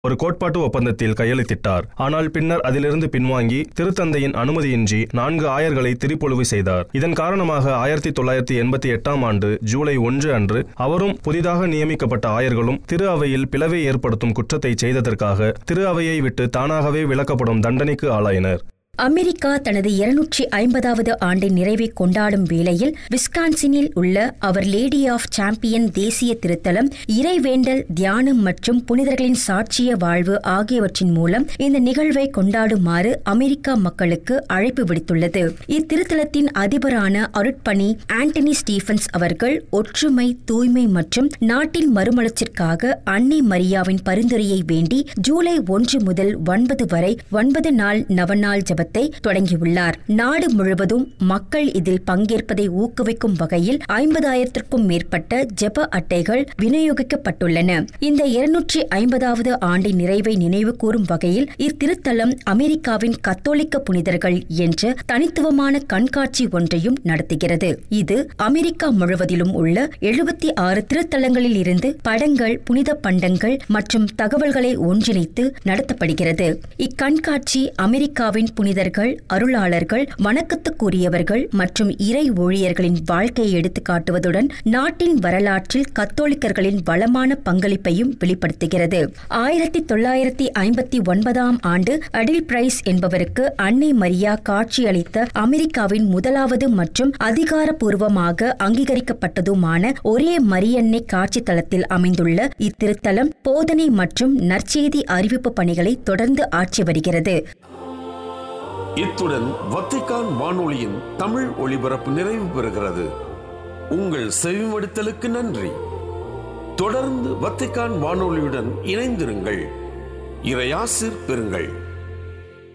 ஒரு கோட்பாட்டு ஒப்பந்தத்தில் கையெழுத்திட்டார் ஆனால் பின்னர் அதிலிருந்து பின்வாங்கி திருத்தந்தையின் அனுமதியின்றி நான்கு ஆயர்களை திரிப்பொழுவு செய்தார் இதன் காரணமாக ஆயிரத்தி தொள்ளாயிரத்தி எண்பத்தி எட்டாம் ஆண்டு ஜூலை ஒன்று அன்று அவரும் புதிதாக நியமிக்கப்பட்ட ஆயர்களும் திரு அவையில் பிளவை ஏற்படுத்தும் குற்றத்தை செய்ததற்காக திரு அவையை விட்டு தானாகவே விலக்கப்படும் தண்டனைக்கு ஆளாயினர் அமெரிக்கா தனது இருநூற்றி ஐம்பதாவது ஆண்டின் நிறைவை கொண்டாடும் வேளையில் விஸ்கான்சினில் உள்ள அவர் லேடி ஆஃப் சாம்பியன் தேசிய திருத்தலம் இறைவேண்டல் தியானம் மற்றும் புனிதர்களின் சாட்சிய வாழ்வு ஆகியவற்றின் மூலம் இந்த நிகழ்வை கொண்டாடுமாறு அமெரிக்கா மக்களுக்கு அழைப்பு விடுத்துள்ளது இத்திருத்தலத்தின் அதிபரான அருட்பணி ஆண்டனி ஸ்டீஃபன்ஸ் அவர்கள் ஒற்றுமை தூய்மை மற்றும் நாட்டின் மறுமலர்ச்சிற்காக அன்னை மரியாவின் பரிந்துரையை வேண்டி ஜூலை ஒன்று முதல் ஒன்பது வரை ஒன்பது நாள் நவநாள் ஜபத்தை தொடங்கியுள்ளார் நாடு முழுவதும் மக்கள் இதில் பங்கேற்பதை ஊக்குவிக்கும் வகையில் ஐம்பதாயிரத்திற்கும் மேற்பட்ட ஜெப அட்டைகள் விநியோகிக்கப்பட்டுள்ளன இந்த இருநூற்றி ஐம்பதாவது ஆண்டின் நிறைவை நினைவு கூறும் வகையில் இத்திருத்தலம் அமெரிக்காவின் கத்தோலிக்க புனிதர்கள் என்ற தனித்துவமான கண்காட்சி ஒன்றையும் நடத்துகிறது இது அமெரிக்கா முழுவதிலும் உள்ள எழுபத்தி ஆறு திருத்தலங்களில் இருந்து படங்கள் புனித பண்டங்கள் மற்றும் தகவல்களை ஒன்றிணைத்து நடத்தப்படுகிறது இக்கண்காட்சி அமெரிக்காவின் புனிதர்கள் அருளாளர்கள் வணக்கத்துக்குரியவர்கள் மற்றும் இறை ஊழியர்களின் வாழ்க்கையை எடுத்துக் காட்டுவதுடன் நாட்டின் வரலாற்றில் கத்தோலிக்கர்களின் வளமான பங்களிப்பையும் வெளிப்படுத்துகிறது ஆயிரத்தி தொள்ளாயிரத்தி ஐம்பத்தி ஒன்பதாம் ஆண்டு அடில் பிரைஸ் என்பவருக்கு அன்னை மரியா காட்சியளித்த அமெரிக்காவின் முதலாவது மற்றும் அதிகாரப்பூர்வமாக அங்கீகரிக்கப்பட்டதுமான ஒரே மரியன்னை காட்சி தளத்தில் அமைந்துள்ள இத்திருத்தலம் போதனை மற்றும் நற்செய்தி அறிவிப்பு பணிகளை தொடர்ந்து ஆற்றி வருகிறது இத்துடன் வத்திக்கான் வானொலியின் தமிழ் ஒளிபரப்பு நிறைவு பெறுகிறது உங்கள் செவிமடுத்தலுக்கு நன்றி தொடர்ந்து வத்திக்கான் வானொலியுடன் இணைந்திருங்கள் இறையாசிர் பெறுங்கள்